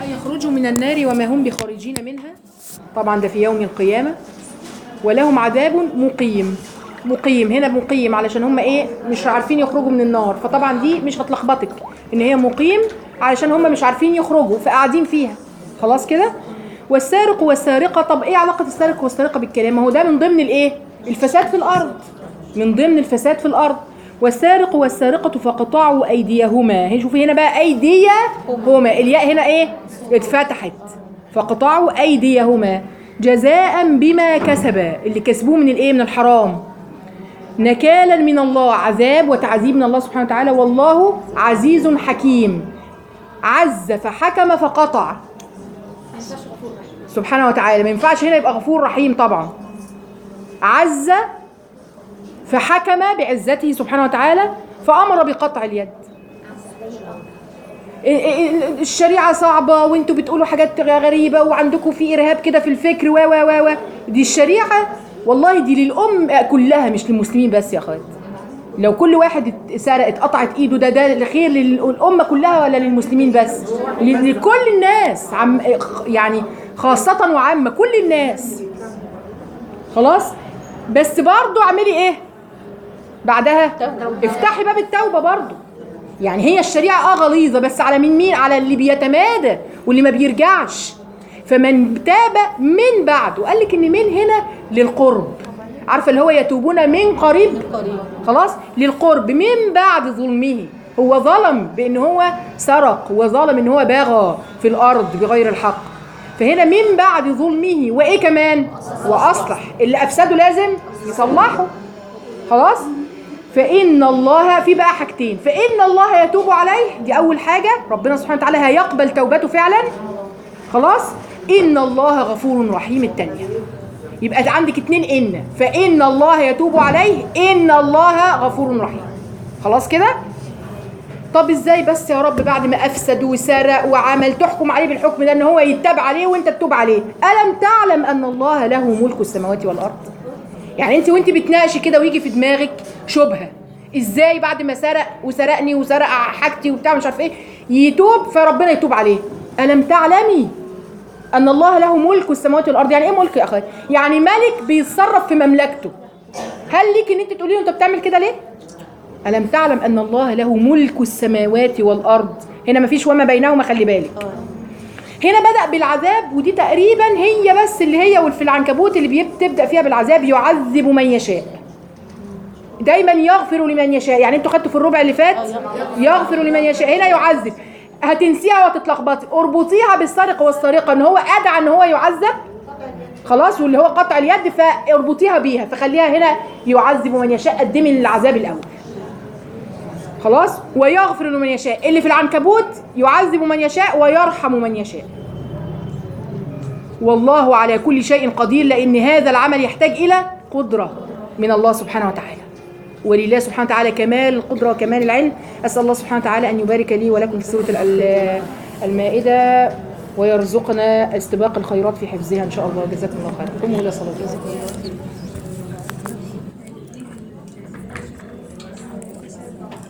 يخرجوا من النار وما هم بخارجين منها طبعا ده في يوم القيامة ولهم عذاب مقيم مقيم هنا مقيم علشان هم ايه مش عارفين يخرجوا من النار فطبعا دي مش هتلخبطك ان هي مقيم علشان هم مش عارفين يخرجوا فقاعدين فيها خلاص كده والسارق والسارقة طب ايه علاقة السارق والسارقة بالكلام ما هو ده من ضمن الايه الفساد في الارض من ضمن الفساد في الارض والسارق والسارقة فقطعوا أيديهما هي شوفي هنا بقى أيديهما الياء هنا إيه اتفتحت فقطعوا أيديهما جزاء بما كسبا اللي كسبوه من الإيه من الحرام نكالا من الله عذاب وتعذيب من الله سبحانه وتعالى والله عزيز حكيم عز فحكم فقطع سبحانه وتعالى ما ينفعش هنا يبقى غفور رحيم طبعا عز فحكم بعزته سبحانه وتعالى فأمر بقطع اليد الشريعة صعبة وانتوا بتقولوا حاجات غريبة وعندكم في إرهاب كده في الفكر و و و و دي الشريعة والله دي للأم كلها مش للمسلمين بس يا أخوات لو كل واحد سرق اتقطعت ايده ده ده خير للأمة كلها ولا للمسلمين بس ل- لكل الناس عم يعني خاصة وعامة كل الناس خلاص بس برضو اعملي ايه بعدها افتحي باب التوبة برضو يعني هي الشريعة اه غليظة بس على مين مين على اللي بيتمادى واللي ما بيرجعش فمن تاب من بعد وقال لك ان من هنا للقرب عارفه اللي هو يتوبون من قريب خلاص للقرب من بعد ظلمه هو ظلم بان هو سرق وظلم ان هو باغى في الارض بغير الحق فهنا من بعد ظلمه وايه كمان واصلح اللي افسده لازم يصلحه خلاص فإن الله في بقى حاجتين فإن الله يتوب عليه دي أول حاجة ربنا سبحانه وتعالى هيقبل توبته فعلا خلاص إن الله غفور رحيم التانية يبقى عندك اتنين إن فإن الله يتوب عليه إن الله غفور رحيم خلاص كده طب ازاي بس يا رب بعد ما افسد وسرق وعمل تحكم عليه بالحكم ده ان هو يتبع عليه وانت تتوب عليه الم تعلم ان الله له ملك السماوات والارض يعني انت وانت بتناقشي كده ويجي في دماغك شبهه ازاي بعد ما سرق وسرقني وسرق حاجتي وبتاع مش عارف ايه يتوب فربنا يتوب عليه الم تعلمي ان الله له ملك السماوات والارض يعني ايه ملك يا اخويا يعني ملك بيتصرف في مملكته هل ليك ان انت تقولي له انت بتعمل كده ليه الم تعلم ان الله له ملك السماوات والارض هنا مفيش وما بينهما خلي بالك هنا بدأ بالعذاب ودي تقريبا هي بس اللي هي والفي العنكبوت اللي بيب- بتبدأ فيها بالعذاب يعذب من يشاء دايما يغفر لمن يشاء يعني انتوا خدتوا في الربع اللي فات يغفر لمن يشاء هنا يعذب هتنسيها وتتلخبطي اربطيها بالسارق والسارقه ان هو ادعى ان هو يعذب خلاص واللي هو قطع اليد فاربطيها بيها فخليها هنا يعذب من يشاء قدمي للعذاب الاول خلاص ويغفر لمن يشاء اللي في العنكبوت يعذب من يشاء ويرحم من يشاء والله على كل شيء قدير لان هذا العمل يحتاج الى قدره من الله سبحانه وتعالى ولله سبحانه وتعالى كمال القدره وكمال العلم اسال الله سبحانه وتعالى ان يبارك لي ولكم في سوره ال- المائده ويرزقنا استباق الخيرات في حفظها ان شاء الله جزاكم الله خيرا قوموا الى صلاه جزاكم الله خيرا